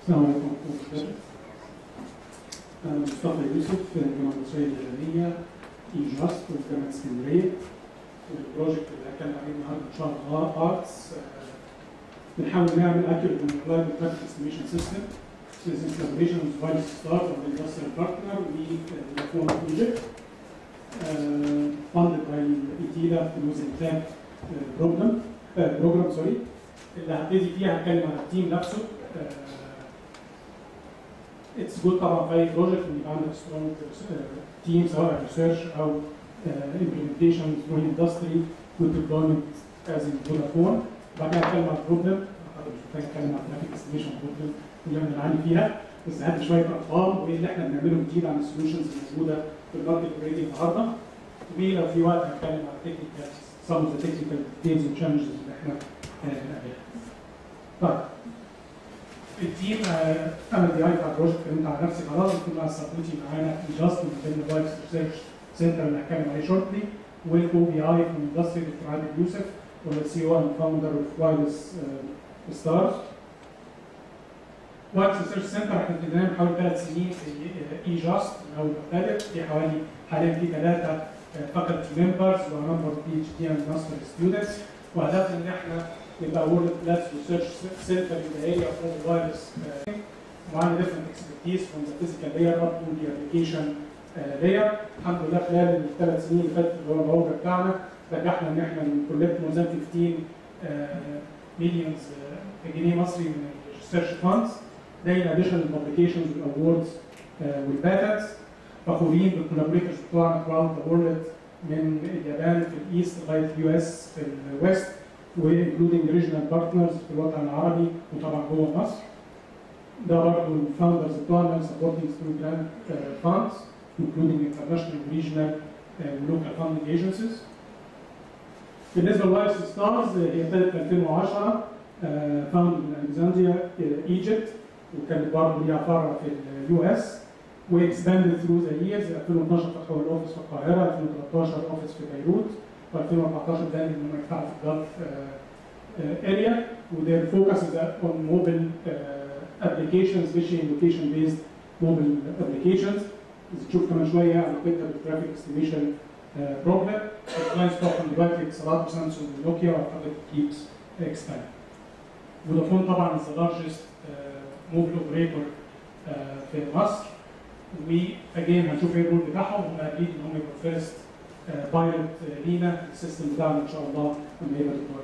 السلام عليكم ورحمة الله أنا مصطفى يوسف في الجامعة المصرية الإعلامية إي جاست في جامعة اسكندرية البروجكت اللي هتكلم عليه النهارده إن شاء الله آرتس بنحاول نعمل accurate and reliable traffic estimation system This is in collaboration with various stars and industrial partner with uh, the Phone project uh, funded by ETILA through the TAP uh, program uh, program sorry اللي هبتدي فيها هتكلم عن التيم نفسه اتس جود طبعا في اي بروجكت ان يبقى عندك سترونج تيم سواء ريسيرش او امبلمنتيشن ثرو اندستري وديبلويمنت از ان فودافون بعد كده هتكلم عن البروبلم مش محتاج اتكلم عن ترافيك استيميشن بروبلم اللي احنا بنعاني فيها بس هات شويه ارقام وايه اللي احنا بنعمله جديد عن السولوشنز الموجوده في الماركت اوريدي النهارده ولو في وقت هنتكلم عن تكنيكال some of the technical details and challenges اللي احنا بنقابلها. طيب التيم آه، انا دي اي بتاع البروجكت اللي انت على نفسك خلاص يكون مع سبوتي معانا جاست من ضمن الفايكس ريسيرش سنتر اللي هتكلم عليه شورتلي والاو بي اي من اندستري دكتور عادل يوسف والسي او اند فاوندر اوف وايرلس ستارز وايرلس ريسيرش سنتر احنا ابتدينا من حوالي ثلاث سنين في اي جاست من اول ما ابتدت في حوالي حاليا في ثلاثه فاكولتي ممبرز ونمبر بي اتش دي اند ماستر ستودنتس وهدفنا ان احنا يبقى وورلد كلاس ريسيرش سنتر in the area of mobile wireless uh, معانا different expertise from the physical layer up to the application uh, layer الحمد لله خلال الثلاث سنين اللي فاتت اللي هو البروجرام بتاعنا نجحنا ان احنا نكولكت more than 15 مليونز جنيه مصري من الريسيرش فاندز ده in addition للببليكيشنز والاووردز والباتنتس فخورين بالكولابوريتورز بتوعنا throughout the world من اليابان في الايست لغايه اليو اس في الويست وانكلودنج ريجنال بارتنرز في الوطن العربي وطبعا جوه مصر. ده برضه الفاوندرز بتوعنا سبورتنج ثرو جراند فاندز including international regional ولوكال فاندنج ايجنسيز. بالنسبه لوايرس ستارز هي ابتدت في 2010 فاوند من الكسندريا ايجيبت وكانت برضه ليها فرع في اليو اس واكسباندد ثرو ذا ييرز 2012 فتحوا الاوفيس في القاهره 2013 اوفيس في بيروت و 2014 بان ان هم يفتحوا في الجلف اريا وذير فوكس اون موبيل ابلكيشنز سبيشالي لوكيشن بيزد موبيل ابلكيشنز تشوف كمان شويه علاقتها بالترافيك استيميشن بروبلم الكلاينتس بتوعهم دلوقتي اتصالات وسامسونج ونوكيا واعتقد كيبس اكسباند فودافون طبعا از ذا لارجست موبيل اوبريتور في مصر واجين هنشوف ايه الرول بتاعهم هم قابلين ان هم يبقوا فيرست بايلوت لينا السيستم بتاعنا ان شاء الله لما يبقى ديبلوي.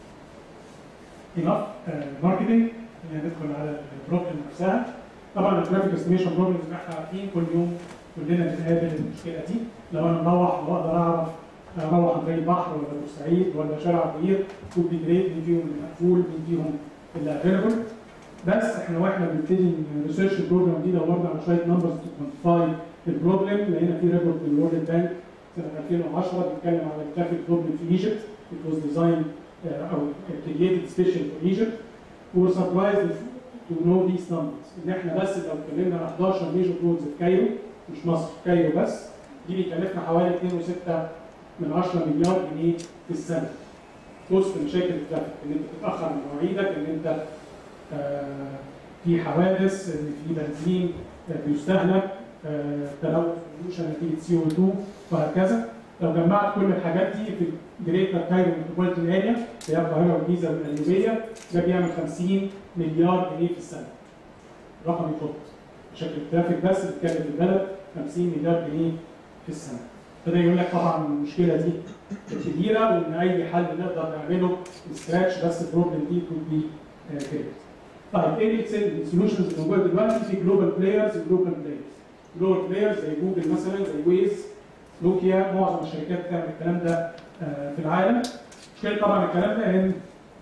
انف ماركتنج ندخل على البروبلم نفسها طبعا الجرافيك استيميشن بروبلم زي ما احنا عارفين كل يوم كلنا بنقابل المشكله دي لو انا مروح واقدر اعرف اروح عن طريق البحر ولا بورسعيد ولا شارع كبير كود بي جريد مين فيهم اللي مقفول مين فيهم اللي افيلبل بس احنا واحنا بنبتدي الريسيرش بروجرام دي دورنا على شويه نمبرز تو كوانتيفاي البروبلم لقينا في ريبورت من الورلد بانك سنه 2010 بيتكلم على الترافيك بروبلم في ايجيبت it was designed uh, او created special for Egypt we were surprised to know these numbers ان احنا بس لو اتكلمنا على 11 ميجر رودز في كايرو مش مصر كايرو بس دي بيكلفنا حوالي 2.6 من 10 مليار جنيه في السنه وسط مشاكل الترافيك ان انت تتاخر عن مواعيدك ان انت آه في حوادث ان في بنزين آه بيستهلك آه تلوث pollution نتيجه سي او 2 وهكذا لو جمعت كل الحاجات دي في جريتر كايرو متروبوليتان اريا اللي هي القاهره والجيزه والقليوبيه ده بيعمل 50 مليار جنيه في السنه. رقم يخط. شكل الترافيك بس بتكلف البلد 50 مليار جنيه في السنه. فده يقول لك طبعا المشكله دي كبيره وان اي حل نقدر نعمله سكراتش بس البروبلم دي تكون بي جريت. طيب ايه السولوشنز اللي موجوده دلوقتي في جلوبال بلايرز وجلوبال بلايرز. جلوبال بلايرز زي جوجل مثلا زي ويز نوكيا معظم الشركات بتعمل الكلام ده في العالم مشكلة طبعا الكلام ده ان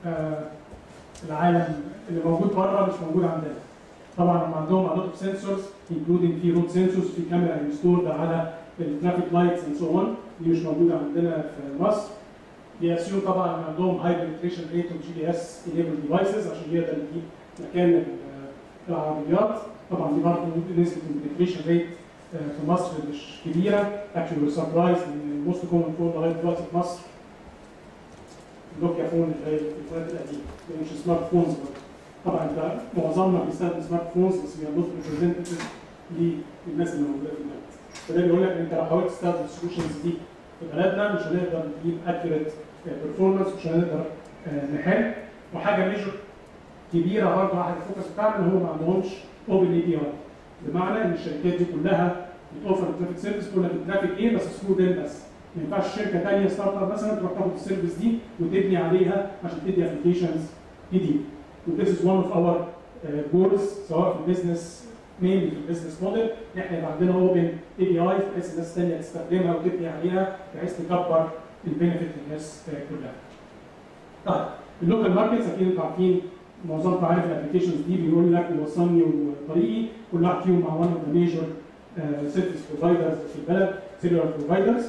العالم اللي موجود بره مش موجود عندنا طبعا هم عندهم a lot of sensors including في رود سنسورز في كاميرا انستولد على الترافيك لايتس اند سو اون دي مش موجوده عندنا في مصر بيأسيوم طبعا ان عندهم هاي بنتريشن ريت اوف جي بي اس انيبل ديفايسز عشان يقدر يجيب مكان العربيات طبعا دي برضه نسبه البنتريشن ريت في مصر مش كبيره اكشلي سربرايز ان الموست كومن فون لغايه دلوقتي في مصر نوكيا فون اللي هي التليفونات القديمه مش سمارت فونز برضه طبعا ده معظمنا بيستخدم سمارت فونز بس هي نوت ريبريزنتيف للناس اللي موجوده في البلد فده بيقول لك انت لو حاولت تستخدم السولوشنز دي في بلدنا مش هنقدر نجيب اكيوريت بيرفورمانس مش هنقدر آه، نحل وحاجه ميجر كبيره برضه واحد الفوكس بتاعنا ان هو ما عندهمش اوبن اي بي اي بمعنى ان الشركات دي كلها بتوفر الترافيك سيرفيس تقول لك الترافيك ايه بس سكرو دين بس ما ينفعش شركه ثانيه ستارت اب مثلا تروح تاخد السيرفيس دي وتبني عليها عشان تدي ابلكيشنز جديده وذيس از one of our جولز سواء في البيزنس مين في البيزنس موديل ان احنا يبقى عندنا اوبن اي بي اي بحيث الناس الثانيه تستخدمها وتبني عليها بحيث تكبر البينفيت للناس آه، كلها. طيب اللوكال ماركتس اكيد انتوا عارفين معظمكم عارف الابلكيشنز دي بيقول لك بيوصلني وطريقي كل واحد فيهم مع one of the major سيرفيس بروفايدرز في البلد سيلولار بروفايدرز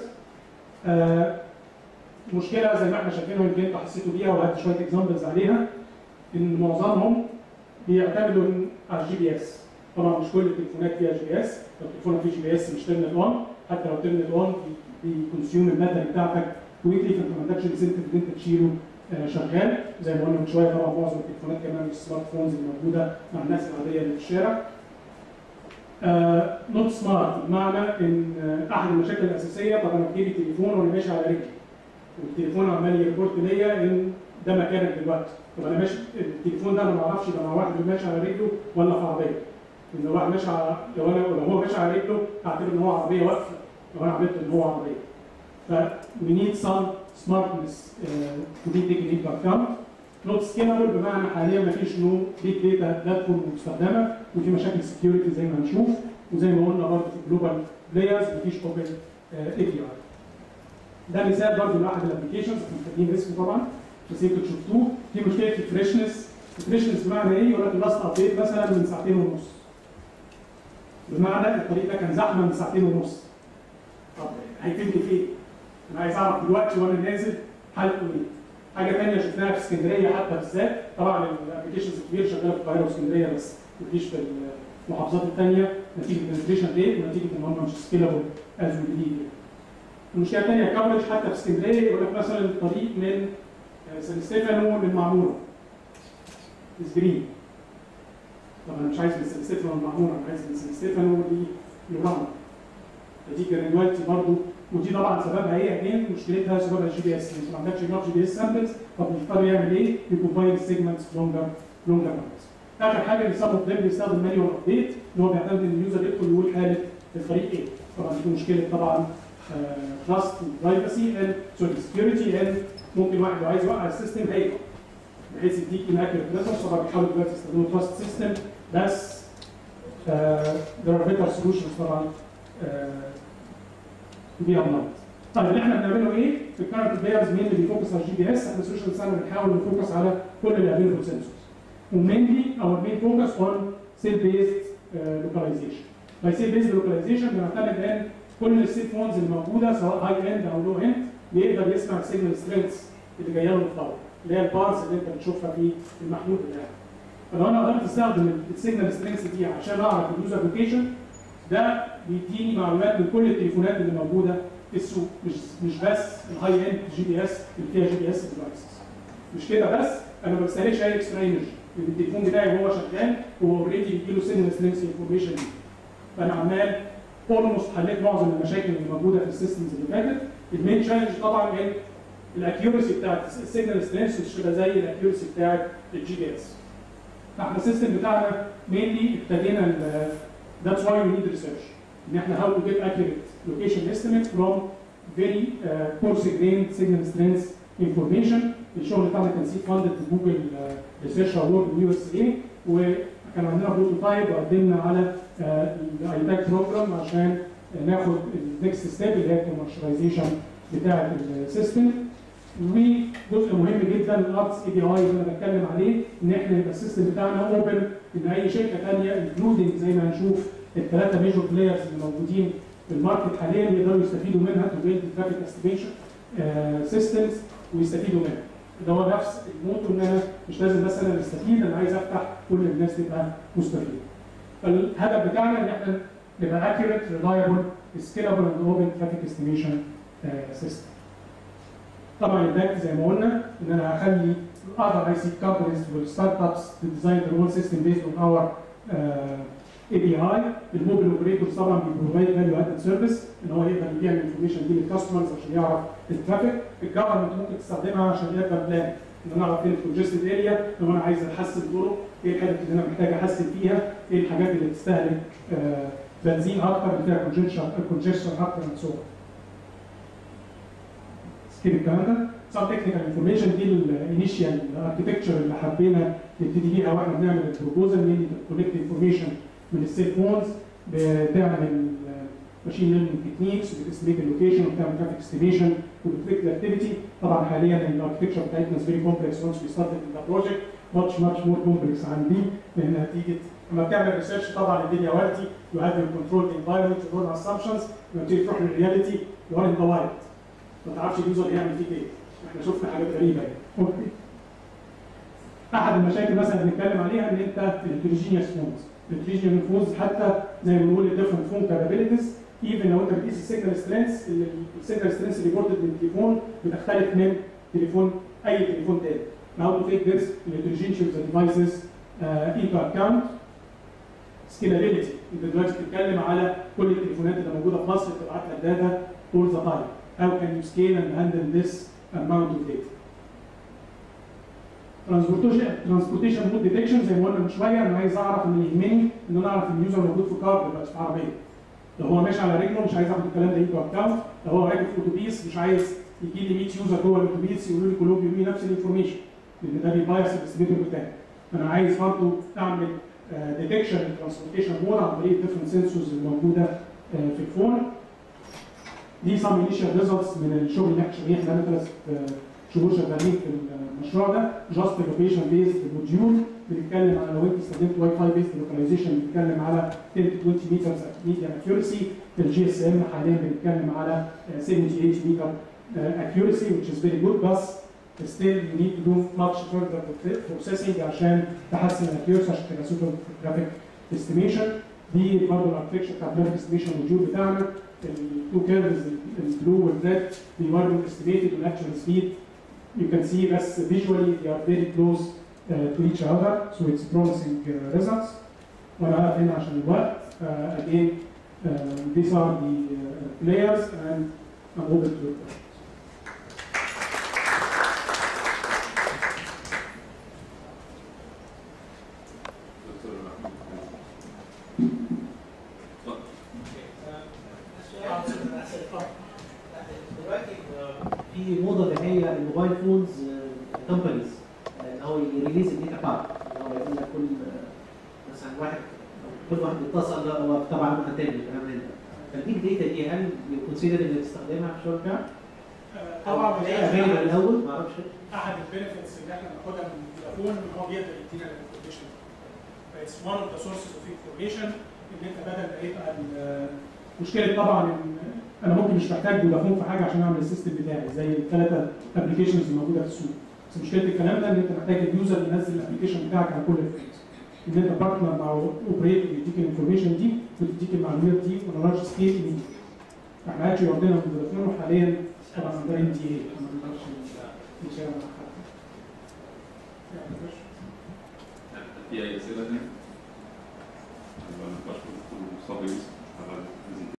مشكله زي ما احنا شايفينها يمكن انتوا حسيتوا بيها وهات شويه اكزامبلز عليها ان معظمهم بيعتمدوا على الجي بي اس طبعا مش كل التليفونات فيها جي بي اس لو تليفونك فيه جي بي اس مش تيرنت اون حتى لو تيرنت اون بيكونسيوم الباتري بتاعتك ويكلي فانت ما عندكش انسنتيف ان انت تشيله آه، شغال زي ما قلنا من شويه طبعا معظم التليفونات كمان السمارت فونز اللي موجوده مع الناس العاديه اللي في الشارع نوت سمارت بمعنى ان آه، احد المشاكل الاساسيه طب انا بجيب التليفون وانا ماشي على رجلي والتليفون عمال يريبورت ليا ان ده مكانك دلوقتي طب انا ماشي التليفون ده انا ما اعرفش يبقى مع واحد اللي ماشي على رجله ولا في عربيه ان واحد ماشي على لو انا لو هو ماشي على رجله هعتبر ان هو عربيه واقفه لو انا عملت ان هو عربيه ف we need some smartness uh, to be taken into account not scalable بمعنى حاليا ما فيش نو بيج داتا بلاتفورم مستخدمه وفي مشاكل سكيورتي زي ما هنشوف وزي ما قلنا برضه في الجلوبال بلايرز ما فيش اوبن اي بي اي ده مثال برضه لاحد الابلكيشنز احنا كاتبين اسمه طبعا بس يمكن شفتوه في مشكله الفريشنس الفريشنس بمعنى ايه؟ يقول لك اللاست ابديت مثلا من ساعتين ونص بمعنى الطريق ده كان زحمه من ساعتين ونص طب هيفيدني في ايه؟ انا عايز اعرف دلوقتي وانا نازل حالته ايه؟ حاجه ثانيه شفناها في اسكندريه حتى بالذات طبعا الابلكيشنز الكبير شغاله في القاهره واسكندريه بس مفيش في المحافظات الثانيه نتيجه البنتريشن ريت ونتيجه ان هم مش سكيلابل از وي بليف المشكله الثانيه كفرج حتى في اسكندريه يقول لك مثلا الطريق من آه، سان ستيفانو للمعموره اسبرين طب انا مش عايز من سان ستيفانو للمعموره انا عايز من سان ستيفانو ليورانا فدي جرانيوالتي برضه ودي طبعا سببها ايه؟ اجين مشكلتها سببها الجي بي اس انت ما عندكش جي بي اس سامبلز طب يضطر يعمل ايه؟ يكومباين سيجمنتس لونجر لونجر اخر حاجه اللي سبب ده بيستخدم مانيوال ابديت ان هو بيعتمد ان اليوزر يدخل يقول حاله الطريق ايه؟ طبعا دي مشكله طبعا تراست برايفسي اند سوري سكيورتي اند ممكن واحد لو عايز يوقع السيستم هيقع بحيث يديك inaccurate results طبعا بيحاولوا دلوقتي يستخدموا تراست سيستم بس آه، there are better solutions طبعا آه، to be applied. طيب اللي احنا بنعمله ايه؟ في الكارنت بلايرز مين اللي بيفوكس على الجي بي اس؟ احنا سوشيال ساينس بنحاول نفوكس على كل اللي افيلبل سنسورز. ومينلي اور مين فوكس اون سيل بيست لوكاليزيشن. باي سيل بيست لوكاليزيشن بنعتمد ان كل السيل فونز اللي موجوده سواء هاي اند او لو اند بيقدر يسمع السيجنال سترينثs اللي جايه له من الطاوله اللي هي البارز اللي انت بتشوفها في المحمول بتاعك. فلو انا قدرت استخدم السيجنال سترينثs دي عشان اعرف اليوزر لوكيشن ده بيديني معلومات من كل التليفونات اللي موجوده في السوق مش مش بس الهاي اند جي بي اس اللي فيها جي بي اس ديفايسز مش كده بس انا ما بستهلكش اي اكسترا انرجي لان التليفون بتاعي وهو شغال هو اوريدي بيجيله سيجنال سترينث انفورميشن دي فانا عمال اولموست حليت معظم المشاكل اللي موجوده في السيستمز اللي فاتت المين تشالنج طبعا ان الاكيورسي بتاعت السيجنال سترينث مش تبقى زي الاكيورسي بتاعت الجي بي اس فاحنا السيستم بتاعنا مينلي ابتدينا That's why we need research. ان احنا how to get accurate location estimate from very uh, coarse grained signal strength information. الشغل بتاعنا كان سي فاندد في جوجل ريسيرش اوورد يو اس اي وكان عندنا بروتوتايب وقدمنا على الايتاك بروجرام عشان ناخد النكست ستيب اللي هي الكوميرشاليزيشن بتاعه السيستم وجزء مهم جدا الارتس اي بي اي اللي انا بتكلم عليه ان احنا يبقى السيستم بتاعنا اوبن ان اي شركه ثانيه انكلودنج زي ما هنشوف الثلاثه ميجور بلايرز اللي موجودين في الماركت حاليا يقدروا يستفيدوا منها تو بيلد ترافيك استيميشن سيستمز ويستفيدوا منها. ده هو نفس الموتو ان انا مش لازم بس انا استفيد انا عايز افتح كل الناس تبقى مستفيده. فالهدف بتاعنا ان احنا نبقى accurate, reliable, scalable and open traffic estimation uh, system. طبعا الباك زي ما قلنا ان انا هخلي other IC companies or startups to design their own system based on our uh, API الموبيل اوبريتورز طبعا بيبروفايد فاليو ادد سيرفيس ان هو يقدر يبيع الانفورميشن دي للكاستمرز عشان يعرف الترافيك الجفرمنت ممكن تستخدمها عشان يقدر بلان ان انا اعرف فين الكونجستد اريا لو انا عايز احسن طرق ايه الحاجات اللي انا محتاج احسن فيها ايه الحاجات اللي بتستهلك آه بنزين اكتر اللي فيها كونجكشن كونجكشن اكتر من سو سكيب الكلام ده some technical information دي الانيشال اركتكتشر اللي حبينا نبتدي بيها واحنا بنعمل البروبوزل ان كولكت انفورميشن من السيل فونز بتعمل ماشين ليرنينج تكنيكس وبتستريت اللوكيشن وبتعمل ترافيك استيميشن وبتريكت الاكتيفيتي طبعا حاليا الاركتكتشر بتاعتنا فيري كومبلكس وانس وي ستارتد ذا بروجكت ماتش ماتش مور كومبلكس عن دي لان نتيجه لما بتعمل ريسيرش طبعا الدنيا وقتي يو هاف كنترول انفايرمنت يور اسامبشنز لما تيجي تروح للرياليتي يو ار ان ذا وايلد ما تعرفش اليوزر هيعمل فيك ايه احنا شفنا حاجات غريبه يعني اوكي احد المشاكل مثلا بنتكلم عليها ان انت الهيتروجينيوس فونز الهيتروجينيوس فونز حتى زي ما بنقول الديفرنت فون كابابيلتيز ايفن لو انت بتقيس السيجنال سترينث السيجنال سترينث اللي بوردد من التليفون بتختلف من تليفون اي تليفون تاني Now to take this الهيتروجينيوس devices uh, into account scalability انت دلوقتي بتتكلم على كل التليفونات اللي موجوده في مصر بتبعت لك داتا all the time how can you scale and handle this amount of data transportation transportation mode detection زي ما قلنا من شويه انا عايز اعرف ان يهمني ان انا اعرف ان اليوزر موجود في كار دلوقتي في عربيه لو هو ماشي على رجله مش عايز اخد الكلام ده انتو اكونت لو هو راكب في اتوبيس مش عايز يجي لي 100 يوزر جوه الاتوبيس يقولوا لي كلهم بيقولوا لي نفس الانفورميشن لان ده بيبايس الاستيميتور بتاعي انا عايز برضه اعمل ديتكشن للترانسبورتيشن مود عن طريق الديفرنت سنسورز الموجوده في الفون دي سام انيشال ريزلتس من الشغل اللي احنا شغالين خلال ثلاث شهور شغالين في المشروع ده جاست لوكيشن بيزد موديول بنتكلم على لو انت استخدمت واي فاي بيزد لوكاليزيشن بنتكلم على 10 to 20 متر ميديا اكيورسي في الجي اس ام حاليا بنتكلم على 78 متر accuracy which is very good بس still you need to do much further processing عشان تحسن الاكيورسي عشان تبقى سوبر جرافيك استيميشن دي برضه الاركتكشر بتاع الجرافيك استيميشن موديول بتاعنا التو كيرفز البلو والريد بيوروا الاستيميتد والاكشوال سبيد you can see that visually they are very close uh, to each other so it's promising uh, results وانا واقف هنا عشان الوقت uh, again uh, these are the uh, players and I'm open to your questions. دلوقتي في موضه اللي هي الموبايل فونز كومبانيز ان هو يريليز الداتا بارت ان هو يقول لك كل مثلا واحد كل واحد بيتصل هو طبعا واحد تاني كلام من ده فالبيج داتا دي هل يكونسيدر انك تستخدمها في الشغل بتاعك؟ طبعا هي افيلبل الاول ما اعرفش احد البنفيتس اللي احنا بناخدها من التليفون ان هو بيقدر يدينا الانفورميشن فايتس one of the sources of information ان انت بدل ما يبقى مشكله طبعا ان انا ممكن مش محتاج فودافون في حاجه عشان اعمل السيستم بتاعي زي الثلاثه ابلكيشنز الموجوده في السوق بس مشكله الكلام ده ان انت محتاج اليوزر ينزل الابلكيشن بتاعك على كل الفريمز ان انت بارتنر مع اوبريتور يديك الانفورميشن دي وتديك المعلومات دي on a large scale احنا اكشلي واخدينها من فودافون وحاليا طبعا عندنا ان تي اي ما نقدرش نشتغل مع حد في اي اسئله تاني؟ نبقى نقاش بالدكتور مصطفى يوسف على البرزنتيشن